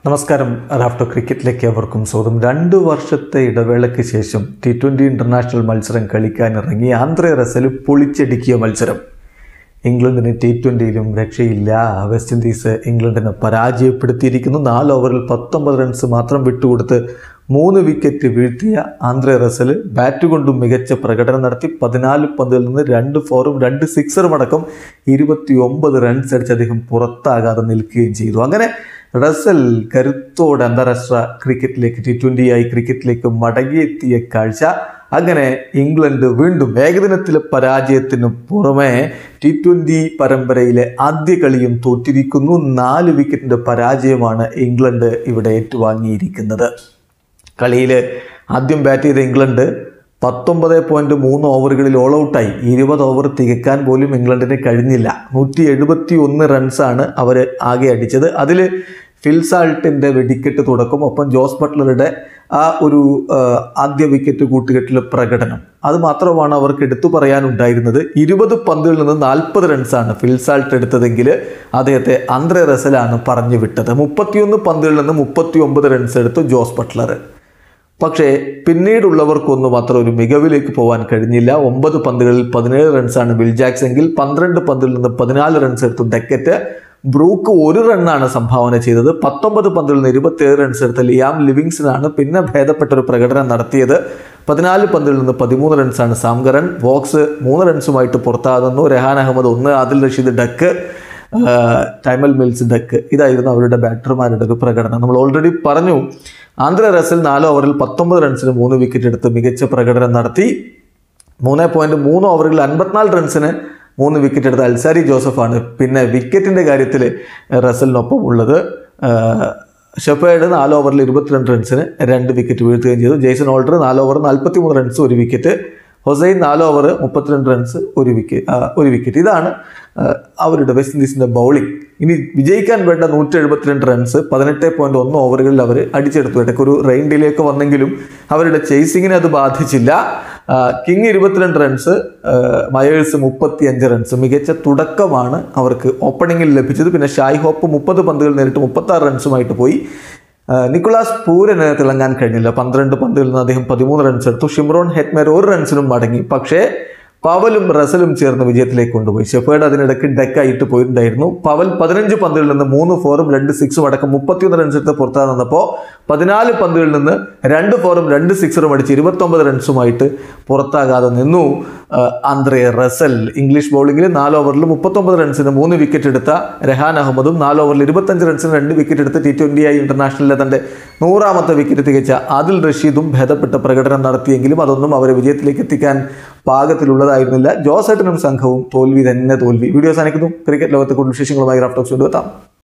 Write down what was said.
നമസ്കാരം റാഫ്റ്റോ ക്രിക്കറ്റിലേക്ക് അവർക്കും സ്വാഗതം രണ്ട് വർഷത്തെ ഇടവേളയ്ക്ക് ശേഷം ടി ട്വൻ്റി ഇൻ്റർനാഷണൽ മത്സരം കളിക്കാനിറങ്ങി ആന്ധ്ര റസൽ പൊളിച്ചടുക്കിയ മത്സരം ഇംഗ്ലണ്ടിന് ടി ട്വൻ്റിയിലും രക്ഷയില്ല വെസ്റ്റ് ഇൻഡീസ് ഇംഗ്ലണ്ടിനെ പരാജയപ്പെടുത്തിയിരിക്കുന്നു നാല് ഓവറിൽ പത്തൊമ്പത് റൺസ് മാത്രം വിട്ടുകൊടുത്ത് മൂന്ന് വിക്കറ്റ് വീഴ്ത്തിയ ആന്ധ്ര റസൽ ബാറ്റ് കൊണ്ടും മികച്ച പ്രകടനം നടത്തി പതിനാല് പന്തുകളിൽ നിന്ന് രണ്ട് ഫോറും രണ്ട് സിക്സറും അടക്കം ഇരുപത്തി ഒമ്പത് റൺസ് അടിച്ച് അദ്ദേഹം പുറത്താകാതെ നിൽക്കുകയും ചെയ്തു അങ്ങനെ റസൽ കരുത്തോടെ അന്താരാഷ്ട്ര ക്രിക്കറ്റിലേക്ക് ടി ട്വൻ്റി ആയി ക്രിക്കറ്റിലേക്ക് മടങ്ങിയെത്തിയ കാഴ്ച അങ്ങനെ ഇംഗ്ലണ്ട് വീണ്ടും ഏകദിനത്തിലെ പരാജയത്തിന് പുറമെ ടി ട്വൻ്റി പരമ്പരയിലെ ആദ്യ കളിയും തോറ്റിരിക്കുന്നു നാല് വിക്കറ്റിൻ്റെ പരാജയമാണ് ഇംഗ്ലണ്ട് ഇവിടെ ഏറ്റുവാങ്ങിയിരിക്കുന്നത് കളിയിൽ ആദ്യം ബാറ്റ് ചെയ്ത ഇംഗ്ലണ്ട് പത്തൊമ്പത് പോയിൻറ്റ് മൂന്ന് ഓവറുകളിൽ ഓൾ ഔട്ടായി ഇരുപത് ഓവർ തികക്കാൻ പോലും ഇംഗ്ലണ്ടിന് കഴിഞ്ഞില്ല നൂറ്റി എഴുപത്തി ഒന്ന് റൺസാണ് അവർ ആകെ അടിച്ചത് അതിൽ ഫിൽസാൾട്ടിൻ്റെ വെടിക്കെട്ട് തുടക്കം ഒപ്പം ജോസ് ബട്ട്ലറുടെ ആ ഒരു ആ, ആദ്യ വിക്കറ്റ് കൂട്ടുകെട്ടിലെ പ്രകടനം അത് മാത്രമാണ് അവർക്ക് എടുത്തു പറയാനുണ്ടായിരുന്നത് ഇരുപത് പന്തുകളിൽ നിന്ന് നാൽപ്പത് റൺസാണ് ഫിൽസാൾട്ട് എടുത്തതെങ്കിൽ അദ്ദേഹത്തെ ആന്ധ്ര റസലാണ് പറഞ്ഞു വിട്ടത് മുപ്പത്തിയൊന്ന് പന്തുകളിൽ നിന്ന് മുപ്പത്തി ഒമ്പത് റൺസ് എടുത്തു ജോസ് ബട്ട്ലർ പക്ഷേ പിന്നീടുള്ളവർക്കൊന്നും അത്ര ഒരു മികവിലേക്ക് പോകാൻ കഴിഞ്ഞില്ല ഒമ്പത് പന്തുകളിൽ പതിനേഴ് റൺസാണ് വിൽ ജാക്സ് എങ്കിൽ പന്ത്രണ്ട് പന്തിൽ നിന്ന് പതിനാല് റൺസ് എടുത്തു ഡെക്കറ്റ് ബ്രൂക്ക് ഒരു റണ്ണാണ് സംഭാവന ചെയ്തത് പത്തൊമ്പത് പന്തിൽ നിന്ന് ഇരുപത്തിയേഴ് റൺസ് എടുത്ത ലിയാം ലിവിങ്സനാണ് പിന്നെ ഭേദപ്പെട്ട ഒരു പ്രകടനം നടത്തിയത് പതിനാല് പന്തിൽ നിന്ന് പതിമൂന്ന് റൺസാണ് സാംഗറൻ വോക്സ് മൂന്ന് റൺസുമായിട്ട് പുറത്താകുന്നു രഹാൻ അഹമ്മദ് ഒന്ന് Adil Rashid duck Tymal Mills duck ഇതായിരുന്നു അവരുടെ ബാറ്റർമാരുടെ ഒരു പ്രകടനം നമ്മൾ ഓൾറെഡി പറഞ്ഞു ആന്ധ്ര റസൽ നാല് ഓവറിൽ പത്തൊമ്പത് റൺസിന് മൂന്ന് വിക്കറ്റ് എടുത്ത് മികച്ച പ്രകടനം നടത്തി മൂന്ന് പോയിന്റ് മൂന്ന് ഓവറുകളിൽ അൻപത്തിനാല് റൺസിന് മൂന്ന് വിക്കറ്റ് എടുത്ത അൽസാരി ജോസഫാണ് പിന്നെ വിക്കറ്റിൻ്റെ കാര്യത്തിൽ റസലിനൊപ്പം ഉള്ളത് ഷെഫേഡ് നാല് ഓവറിൽ ഇരുപത്തിരണ്ട് റൺസിന് രണ്ട് വിക്കറ്റ് വീഴ്ത്തുകയും ചെയ്തു ജെയ്സൺ ഓൾഡർ നാല് ഓവർ നാൽപ്പത്തി മൂന്ന് റൺസ് ഒരു വിക്കറ്റ് ഹൊസൈൻ നാല് ഓവർ മുപ്പത്തിരണ്ട് റൺസ് ഒരു വിക്കറ്റ് ഒരു വിക്കറ്റ് ഇതാണ് ആ, അവരുടെ വെസ്റ്റ് ഇൻഡീസിൻ്റെ ബൗളിംഗ് ഇനി വിജയിക്കാൻ വേണ്ട നൂറ്റി എഴുപത്തിരണ്ട് റൺസ് പതിനെട്ട് പോയിന്റ് ഒന്ന് ഓവറുകളിൽ അവർ അടിച്ചെടുത്തു ഇടയ്ക്ക് ഒരു റെയിൻ ഡിലേക്ക് വന്നെങ്കിലും അവരുടെ ചേസിങ്ങിനെ അത് ബാധിച്ചില്ല ആ, കിങ് ഇരുപത്തിരണ്ട് റൺസ് ആ, മയേഴ്സ് മുപ്പത്തി അഞ്ച് റൺസ് മികച്ച തുടക്കമാണ് അവർക്ക് ഓപ്പണിങ്ങിൽ ലഭിച്ചത് പിന്നെ ഷായ് ഹോപ്പ് മുപ്പത് പന്തുകൾ നേരിട്ട് മുപ്പത്തി ആറ് റൺസുമായിട്ട് പോയി ആ, നിക്കോളാസ് പൂരന് തിളങ്ങാൻ കഴിഞ്ഞില്ല പന്ത്രണ്ട് പന്തുകളിൽ നിന്ന് അദ്ദേഹം പതിമൂന്ന് റൺസ് എടുത്തു ഷിംറോൺ ഹെറ്റ്മേർ ഒരു റൺസിനും മടങ്ങി പക്ഷേ പവലും റസലും ചേർന്ന് വിജയത്തിലേക്ക് കൊണ്ടുപോയി ഷെഫേർഡ് അതിനിടയ്ക്ക് ഡെക്കായിട്ട് പോയിട്ടുണ്ടായിരുന്നു പവൽ പതിനഞ്ച് പന്തുകളിൽ നിന്ന് മൂന്ന് ഫോറും രണ്ട് സിക്സും അടക്കം മുപ്പത്തിയൊന്ന് റൺസ് എടുത്ത് പുറത്താൻ നിന്നപ്പോൾ പതിനാല് പന്തുകളിൽ നിന്ന് രണ്ട് ഫോറും രണ്ട് സിക്സറും അടിച്ച് ഇരുപത്തൊമ്പത് റൺസുമായിട്ട് പുറത്താകാതെ നിന്നു ആ, ആന്ദ്രേ റസൽ ഇംഗ്ലീഷ് ബൗളിംഗിൽ നാല് ഓവറിൽ മുപ്പത്തൊമ്പത് റൺസിന് മൂന്ന് വിക്കറ്റ് എടുത്ത രഹാൻ അഹമ്മദും നാല് ഓവറിൽ ഇരുപത്തഞ്ച് റൺസിന് രണ്ട് വിക്കറ്റ് എടുത്ത് ടി ട്വൻ്റി ആയി ഇന്റർനാഷണലിലെ തൻ്റെ നൂറാമത്തെ വിക്കറ്റ് തികച്ച ആദിൽ റഷീദും ഭേദപ്പെട്ട പ്രകടനം നടത്തിയെങ്കിലും അതൊന്നും അവരെ വിജയത്തിലേക്ക് എത്തിക്കാൻ പാകത്തിലുള്ളതായിരുന്നില്ല ജോസേട്ടനും സംഘവും തോൽവി തന്നെ തോൽവി വീഡിയോ സാധിക്കുന്നു ക്രിക്കറ്റ് ലോകത്തെ കൂടുതൽ വിശേഷങ്ങളുമായി റാഫ്റ്റോക്സ് കൊണ്ടുവെത്താം